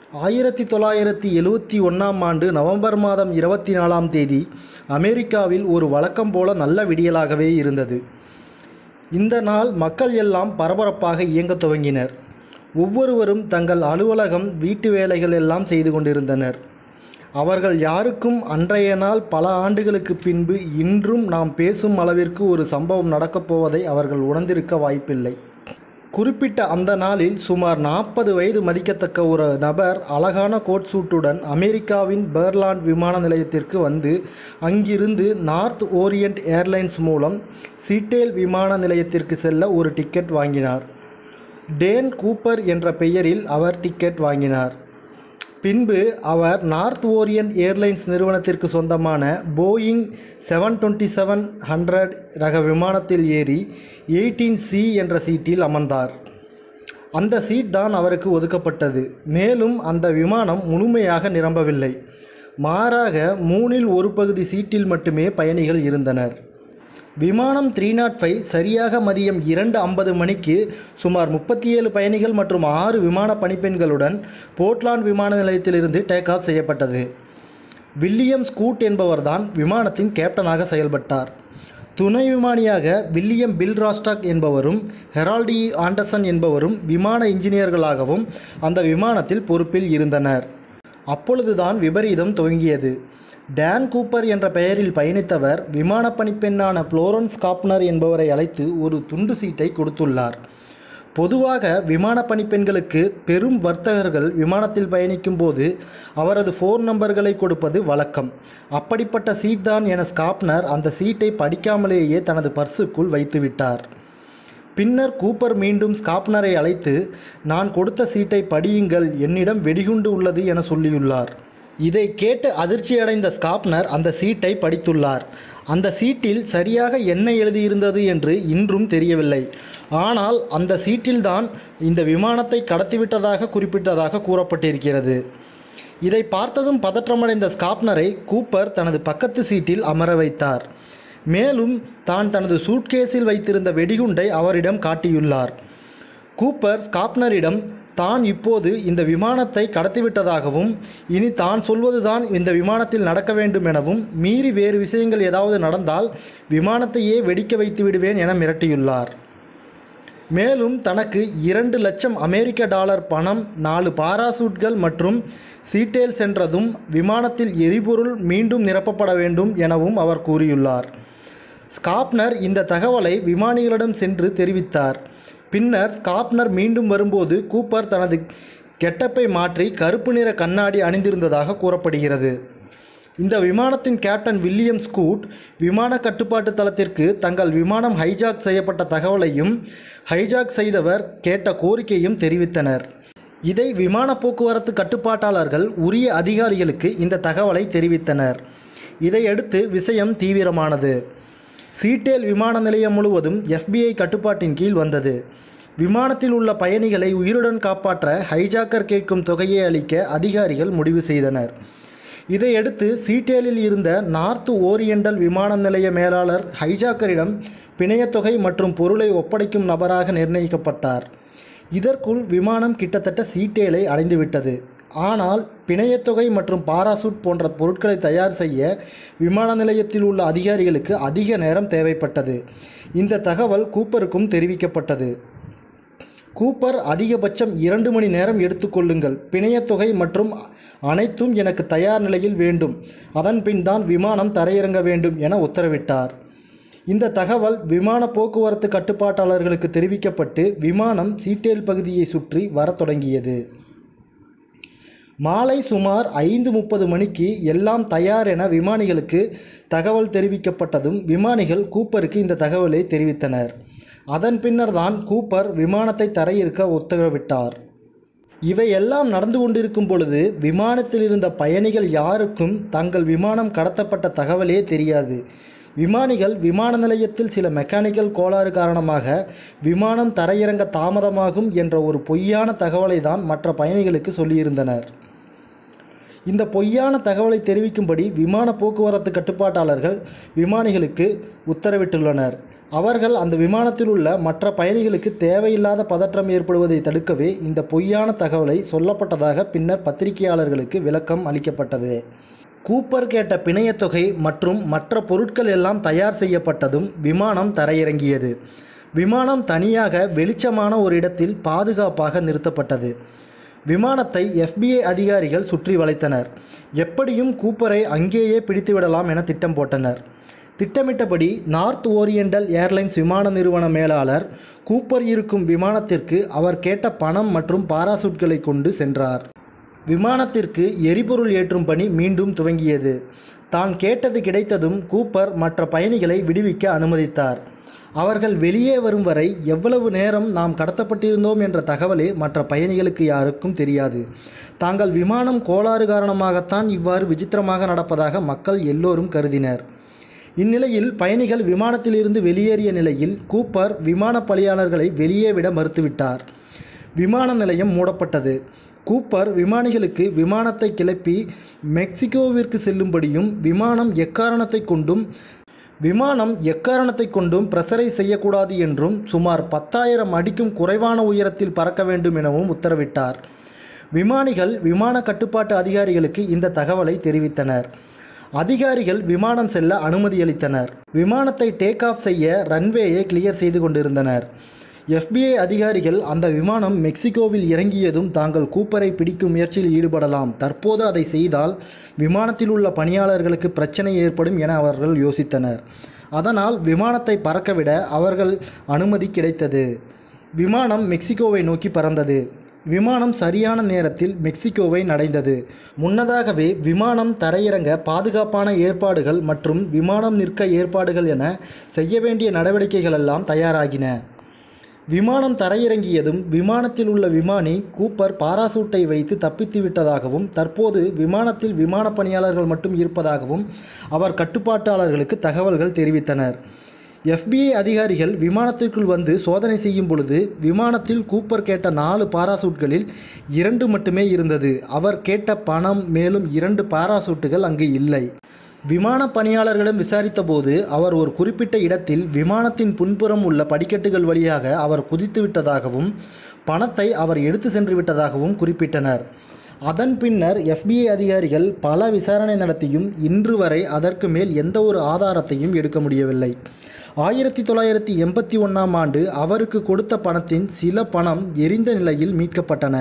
ஆயிரத்தி தொள்ளாயிரத்தி எழுவத்தி ஒன்றாம் ஆண்டு நவம்பர் மாதம் இருபத்தி நாலாம் தேதி அமெரிக்காவில் ஒரு வழக்கம் போல நல்ல விடியலாகவே இருந்தது இந்த நாள் மக்கள் எல்லாம் பரபரப்பாக இயங்கத் துவங்கினர் ஒவ்வொருவரும் தங்கள் அலுவலகம் வீட்டு வேலைகள் எல்லாம் செய்து கொண்டிருந்தனர் அவர்கள் யாருக்கும் அன்றைய நாள் பல ஆண்டுகளுக்கு பின்பு இன்றும் நாம் பேசும் அளவிற்கு ஒரு சம்பவம் நடக்கப் போவதை அவர்கள் உணர்ந்திருக்க வாய்ப்பில்லை குறிப்பிட்ட அந்த நாளில் சுமார் நாற்பது வயது மதிக்கத்தக்க ஒரு நபர் அழகான கோட் சூட்டுடன் அமெரிக்காவின் பெர்லாண்ட் விமான நிலையத்திற்கு வந்து அங்கிருந்து நார்த் ஓரியண்ட் ஏர்லைன்ஸ் மூலம் சீட்டேல் விமான நிலையத்திற்கு செல்ல ஒரு டிக்கெட் வாங்கினார் டேன் கூப்பர் என்ற பெயரில் அவர் டிக்கெட் வாங்கினார் பின்பு அவர் நார்த் ஓரியண்ட் ஏர்லைன்ஸ் நிறுவனத்திற்கு சொந்தமான Boeing seven twenty seven hundred ரக விமானத்தில் ஏறி எயிட்டீன் சி என்ற சீட்டில் அமர்ந்தார் அந்த சீட் தான் அவருக்கு ஒதுக்கப்பட்டது மேலும் அந்த விமானம் முழுமையாக நிரம்பவில்லை மாறாக மூணில் ஒரு பகுதி சீட்டில் மட்டுமே பயணிகள் இருந்தனர் விமானம் த்ரீ நாட் ஃபைவ் சரியாக மதியம் இரண்டு ஐம்பது மணிக்கு சுமார் முப்பத்தி ஏழு பயணிகள் மற்றும் ஆறு விமான பணிப்பெண்களுடன் போர்ட்லாண்ட் விமான நிலையத்திலிருந்து டேக் ஆஃப் செய்யப்பட்டது வில்லியம் ஸ்கூட் என்பவர்தான் விமானத்தின் கேப்டனாக செயல்பட்டார் துணை விமானியாக வில்லியம் பில் ராஸ்டாக் என்பவரும் ஹெரால்டி ஆண்டர்சன் என்பவரும் விமான இன்ஜினியர்களாகவும் அந்த விமானத்தில் பொறுப்பில் இருந்தனர் அப்பொழுதுதான் விபரீதம் துவங்கியது டேன் கூப்பர் என்ற பெயரில் பயணித்தவர் விமான பணிப்பெண்ணான புளோரன்ஸ் காப்னர் என்பவரை அழைத்து ஒரு துண்டு சீட்டை கொடுத்துள்ளார் பொதுவாக விமான பணிப்பெண்களுக்கு பெரும் வர்த்தகர்கள் விமானத்தில் பயணிக்கும் போது அவரது ஃபோன் நம்பர்களை கொடுப்பது வழக்கம் அப்படிப்பட்ட சீட் தான் என ஸ்காப்னர் அந்த சீட்டை படிக்காமலேயே தனது பர்சுக்குள் வைத்துவிட்டார் பின்னர் கூப்பர் மீண்டும் ஸ்காப்னரை அழைத்து நான் கொடுத்த சீட்டை படியுங்கள் என்னிடம் வெடிகுண்டு உள்ளது என சொல்லியுள்ளார் இதை கேட்டு அதிர்ச்சியடைந்த ஸ்காப்னர் அந்த சீட்டை படித்துள்ளார் அந்த சீட்டில் சரியாக என்ன எழுதியிருந்தது என்று இன்றும் தெரியவில்லை ஆனால் அந்த சீட்டில்தான் இந்த விமானத்தை கடத்திவிட்டதாக குறிப்பிட்டதாக கூறப்பட்டிருக்கிறது இதை பார்த்ததும் பதற்றமடைந்த ஸ்காப்னரை கூப்பர் தனது பக்கத்து சீட்டில் அமர வைத்தார் மேலும் தான் தனது சூட்கேஸில் வைத்திருந்த வெடிகுண்டை அவரிடம் காட்டியுள்ளார் கூப்பர் ஸ்காப்னரிடம் தான் இப்போது இந்த விமானத்தை கடத்திவிட்டதாகவும் இனி தான் சொல்வதுதான் இந்த விமானத்தில் நடக்க வேண்டும் எனவும் மீறி வேறு விஷயங்கள் ஏதாவது நடந்தால் விமானத்தையே வெடிக்க வைத்து விடுவேன் என மிரட்டியுள்ளார் மேலும் தனக்கு இரண்டு லட்சம் அமெரிக்க டாலர் பணம் நாலு பாராசூட்கள் மற்றும் சீட்டேல் சென்றதும் விமானத்தில் எரிபொருள் மீண்டும் நிரப்பப்பட வேண்டும் எனவும் அவர் கூறியுள்ளார் ஸ்காப்னர் இந்த தகவலை விமானிகளிடம் சென்று தெரிவித்தார் பின்னர் ஸ்காப்னர் மீண்டும் வரும்போது கூப்பர் தனது கெட்டப்பை மாற்றி கருப்பு நிற கண்ணாடி அணிந்திருந்ததாக கூறப்படுகிறது இந்த விமானத்தின் கேப்டன் வில்லியம் ஸ்கூட் விமான கட்டுப்பாட்டு தளத்திற்கு தங்கள் விமானம் ஹைஜாக் செய்யப்பட்ட தகவலையும் ஹைஜாக் செய்தவர் கேட்ட கோரிக்கையும் தெரிவித்தனர் இதை விமான போக்குவரத்து கட்டுப்பாட்டாளர்கள் உரிய அதிகாரிகளுக்கு இந்த தகவலை தெரிவித்தனர் இதையடுத்து விஷயம் தீவிரமானது சீட்டேல் விமான நிலையம் முழுவதும் எஃபிஐ கட்டுப்பாட்டின் கீழ் வந்தது விமானத்தில் உள்ள பயணிகளை உயிருடன் காப்பாற்ற ஹைஜாக்கர் கேட்கும் தொகையை அளிக்க அதிகாரிகள் முடிவு செய்தனர் இதையடுத்து சீட்டேலில் இருந்த நார்த் ஓரியண்டல் விமான நிலைய மேலாளர் ஹைஜாக்கரிடம் பிணையத்தொகை மற்றும் பொருளை ஒப்படைக்கும் நபராக நிர்ணயிக்கப்பட்டார் இதற்குள் விமானம் கிட்டத்தட்ட சீட்டேலை அடைந்துவிட்டது ஆனால் பிணையத்தொகை மற்றும் பாராசூட் போன்ற பொருட்களை தயார் செய்ய விமான நிலையத்தில் உள்ள அதிகாரிகளுக்கு அதிக நேரம் தேவைப்பட்டது இந்த தகவல் கூப்பருக்கும் தெரிவிக்கப்பட்டது கூப்பர் அதிகபட்சம் இரண்டு மணி நேரம் எடுத்துக்கொள்ளுங்கள் பிணையத்தொகை மற்றும் அனைத்தும் எனக்கு தயார் நிலையில் வேண்டும் அதன் பின் தான் விமானம் தரையிறங்க வேண்டும் என உத்தரவிட்டார் இந்த தகவல் விமான போக்குவரத்து கட்டுப்பாட்டாளர்களுக்கு தெரிவிக்கப்பட்டு விமானம் சீட்டேல் பகுதியை சுற்றி வரத் தொடங்கியது மாலை சுமார் ஐந்து முப்பது மணிக்கு எல்லாம் தயார் என விமானிகளுக்கு தகவல் தெரிவிக்கப்பட்டதும் விமானிகள் கூப்பருக்கு இந்த தகவலை தெரிவித்தனர் அதன் பின்னர் தான் கூப்பர் விமானத்தை தரையிறக்க உத்தரவிட்டார் இவையெல்லாம் நடந்து கொண்டிருக்கும் பொழுது விமானத்தில் இருந்த பயணிகள் யாருக்கும் தங்கள் விமானம் கடத்தப்பட்ட தகவலே தெரியாது விமானிகள் விமான நிலையத்தில் சில மெக்கானிக்கல் கோளாறு காரணமாக விமானம் தரையிறங்க தாமதமாகும் என்ற ஒரு பொய்யான தகவலை தான் மற்ற பயணிகளுக்கு சொல்லியிருந்தனர் இந்த பொய்யான தகவலை தெரிவிக்கும்படி விமான போக்குவரத்து கட்டுப்பாட்டாளர்கள் விமானிகளுக்கு உத்தரவிட்டுள்ளனர் அவர்கள் அந்த விமானத்தில் உள்ள மற்ற பயணிகளுக்கு தேவையில்லாத பதற்றம் ஏற்படுவதை தடுக்கவே இந்த பொய்யான தகவலை சொல்லப்பட்டதாக பின்னர் பத்திரிகையாளர்களுக்கு விளக்கம் அளிக்கப்பட்டது கூப்பர் கேட்ட பிணையத் தொகை மற்றும் மற்ற பொருட்கள் எல்லாம் தயார் செய்யப்பட்டதும் விமானம் தரையிறங்கியது விமானம் தனியாக வெளிச்சமான ஒரு இடத்தில் பாதுகாப்பாக நிறுத்தப்பட்டது விமானத்தை எஃபிஐ அதிகாரிகள் சுற்றி வளைத்தனர் எப்படியும் கூப்பரை அங்கேயே பிடித்துவிடலாம் என திட்டம் போட்டனர் திட்டமிட்டபடி நார்த் ஓரியண்டல் ஏர்லைன்ஸ் விமான நிறுவன மேலாளர் கூப்பர் இருக்கும் விமானத்திற்கு அவர் கேட்ட பணம் மற்றும் பாராசூட்களை கொண்டு சென்றார் விமானத்திற்கு எரிபொருள் ஏற்றும் பணி மீண்டும் துவங்கியது தான் கேட்டது கிடைத்ததும் கூப்பர் மற்ற பயணிகளை விடுவிக்க அனுமதித்தார் அவர்கள் வெளியே வரும் வரை எவ்வளவு நேரம் நாம் கடத்தப்பட்டிருந்தோம் என்ற தகவலே மற்ற பயணிகளுக்கு யாருக்கும் தெரியாது தாங்கள் விமானம் கோளாறு காரணமாகத்தான் இவ்வாறு விசித்திரமாக நடப்பதாக மக்கள் எல்லோரும் கருதினர் இந்நிலையில் பயணிகள் விமானத்திலிருந்து வெளியேறிய நிலையில் கூப்பர் விமான பணியாளர்களை வெளியே விட மறுத்துவிட்டார் விமான நிலையம் மூடப்பட்டது கூப்பர் விமானிகளுக்கு விமானத்தை கிளப்பி மெக்சிகோவிற்கு செல்லும்படியும் விமானம் எக்காரணத்தை கொண்டும் விமானம் எக்காரணத்தை கொண்டும் பிரசரை செய்யக்கூடாது என்றும் சுமார் பத்தாயிரம் அடிக்கும் குறைவான உயரத்தில் பறக்க வேண்டும் எனவும் உத்தரவிட்டார் விமானிகள் விமான கட்டுப்பாட்டு அதிகாரிகளுக்கு இந்த தகவலை தெரிவித்தனர் அதிகாரிகள் விமானம் செல்ல அனுமதியளித்தனர் விமானத்தை டேக் ஆஃப் செய்ய ரன்வேயை கிளியர் செய்து கொண்டிருந்தனர் எஃபிஐ அதிகாரிகள் அந்த விமானம் மெக்சிகோவில் இறங்கியதும் தாங்கள் கூப்பரை பிடிக்கும் முயற்சியில் ஈடுபடலாம் தற்போது அதை செய்தால் விமானத்தில் உள்ள பணியாளர்களுக்கு பிரச்சனை ஏற்படும் என அவர்கள் யோசித்தனர் அதனால் விமானத்தை பறக்கவிட அவர்கள் அனுமதி கிடைத்தது விமானம் மெக்சிகோவை நோக்கி பறந்தது விமானம் சரியான நேரத்தில் மெக்சிகோவை நடைந்தது முன்னதாகவே விமானம் தரையிறங்க பாதுகாப்பான ஏற்பாடுகள் மற்றும் விமானம் நிற்க ஏற்பாடுகள் என செய்ய வேண்டிய நடவடிக்கைகள் எல்லாம் தயாராகின விமானம் தரையிறங்கியதும் விமானத்தில் உள்ள விமானி கூப்பர் பாராசூட்டை வைத்து தப்பித்து விட்டதாகவும் தற்போது விமானத்தில் விமான பணியாளர்கள் மட்டும் இருப்பதாகவும் அவர் கட்டுப்பாட்டாளர்களுக்கு தகவல்கள் தெரிவித்தனர் எஃபிஐ அதிகாரிகள் விமானத்திற்குள் வந்து சோதனை செய்யும் பொழுது விமானத்தில் கூப்பர் கேட்ட நாலு பாராசூட்களில் இரண்டு மட்டுமே இருந்தது அவர் கேட்ட பணம் மேலும் இரண்டு பாராசூட்டுகள் அங்கு இல்லை விமான பணியாளர்களிடம் விசாரித்தபோது அவர் ஒரு குறிப்பிட்ட இடத்தில் விமானத்தின் பின்புறம் உள்ள படிக்கட்டுகள் வழியாக அவர் குதித்து விட்டதாகவும் பணத்தை அவர் எடுத்து சென்று விட்டதாகவும் குறிப்பிட்டனர் அதன் பின்னர் எஃபிஐ அதிகாரிகள் பல விசாரணை நடத்தியும் இன்று வரை அதற்கு மேல் எந்த ஒரு ஆதாரத்தையும் எடுக்க முடியவில்லை ஆயிரத்தி தொள்ளாயிரத்தி எண்பத்தி ஒன்றாம் ஆண்டு அவருக்கு கொடுத்த பணத்தின் சில பணம் எரிந்த நிலையில் மீட்கப்பட்டன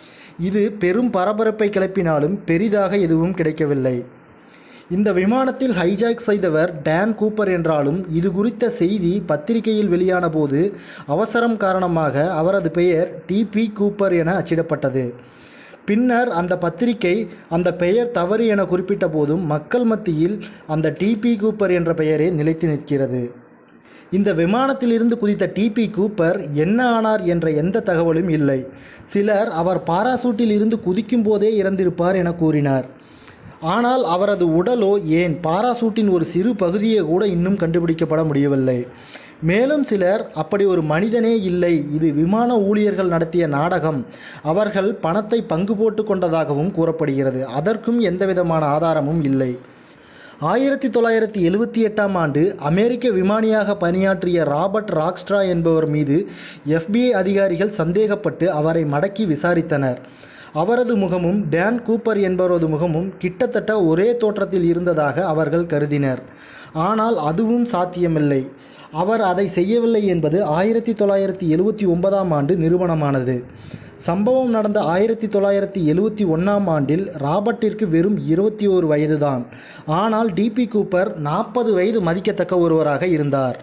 இது பெரும் பரபரப்பை கிளப்பினாலும் பெரிதாக எதுவும் கிடைக்கவில்லை இந்த விமானத்தில் ஹைஜாக் செய்தவர் டேன் கூப்பர் என்றாலும் இது குறித்த செய்தி பத்திரிகையில் வெளியான போது அவசரம் காரணமாக அவரது பெயர் டிபி கூப்பர் என அச்சிடப்பட்டது பின்னர் அந்த பத்திரிகை அந்த பெயர் தவறு என குறிப்பிட்ட போதும் மக்கள் மத்தியில் அந்த டிபி கூப்பர் என்ற பெயரே நிலைத்து நிற்கிறது இந்த விமானத்திலிருந்து குதித்த டிபி கூப்பர் என்ன ஆனார் என்ற எந்த தகவலும் இல்லை சிலர் அவர் பாராசூட்டில் இருந்து குதிக்கும் போதே இறந்திருப்பார் என கூறினார் ஆனால் அவரது உடலோ ஏன் பாராசூட்டின் ஒரு சிறு பகுதியை கூட இன்னும் கண்டுபிடிக்கப்பட முடியவில்லை மேலும் சிலர் அப்படி ஒரு மனிதனே இல்லை இது விமான ஊழியர்கள் நடத்திய நாடகம் அவர்கள் பணத்தை பங்கு போட்டு கொண்டதாகவும் கூறப்படுகிறது அதற்கும் எந்தவிதமான ஆதாரமும் இல்லை ஆயிரத்தி தொள்ளாயிரத்தி எழுவத்தி எட்டாம் ஆண்டு அமெரிக்க விமானியாக பணியாற்றிய ராபர்ட் ராக்ஸ்ட்ரா என்பவர் மீது எஃபிஐ அதிகாரிகள் சந்தேகப்பட்டு அவரை மடக்கி விசாரித்தனர் அவரது முகமும் டேன் கூப்பர் என்பவரது முகமும் கிட்டத்தட்ட ஒரே தோற்றத்தில் இருந்ததாக அவர்கள் கருதினர் ஆனால் அதுவும் சாத்தியமில்லை அவர் அதை செய்யவில்லை என்பது ஆயிரத்தி தொள்ளாயிரத்தி எழுவத்தி ஒன்பதாம் ஆண்டு நிறுவனமானது சம்பவம் நடந்த ஆயிரத்தி தொள்ளாயிரத்தி எழுவத்தி ஒன்றாம் ஆண்டில் ராபர்ட்டிற்கு வெறும் இருபத்தி ஓரு வயதுதான் ஆனால் டிபி கூப்பர் நாற்பது வயது மதிக்கத்தக்க ஒருவராக இருந்தார்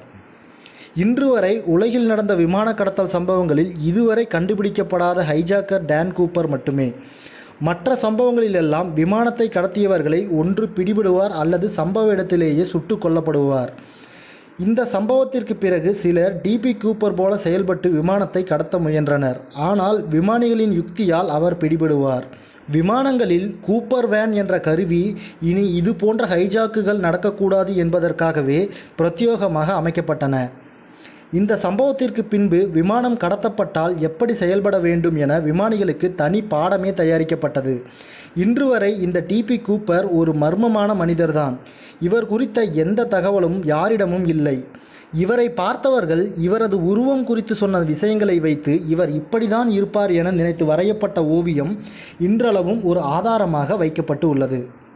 இன்று வரை உலகில் நடந்த விமான கடத்தல் சம்பவங்களில் இதுவரை கண்டுபிடிக்கப்படாத ஹைஜாக்கர் டேன் கூப்பர் மட்டுமே மற்ற சம்பவங்களிலெல்லாம் விமானத்தை கடத்தியவர்களை ஒன்று பிடிபடுவார் அல்லது சம்பவ இடத்திலேயே சுட்டு கொல்லப்படுவார் இந்த சம்பவத்திற்கு பிறகு சிலர் டிபி கூப்பர் போல செயல்பட்டு விமானத்தை கடத்த முயன்றனர் ஆனால் விமானிகளின் யுக்தியால் அவர் பிடிபடுவார் விமானங்களில் கூப்பர் வேன் என்ற கருவி இனி இது போன்ற ஹைஜாக்குகள் நடக்கக்கூடாது என்பதற்காகவே பிரத்யோகமாக அமைக்கப்பட்டன இந்த சம்பவத்திற்கு பின்பு விமானம் கடத்தப்பட்டால் எப்படி செயல்பட வேண்டும் என விமானிகளுக்கு தனி பாடமே தயாரிக்கப்பட்டது இன்று வரை இந்த டிபி கூப்பர் ஒரு மர்மமான மனிதர்தான் இவர் குறித்த எந்த தகவலும் யாரிடமும் இல்லை இவரை பார்த்தவர்கள் இவரது உருவம் குறித்து சொன்ன விஷயங்களை வைத்து இவர் இப்படிதான் இருப்பார் என நினைத்து வரையப்பட்ட ஓவியம் இன்றளவும் ஒரு ஆதாரமாக வைக்கப்பட்டு உள்ளது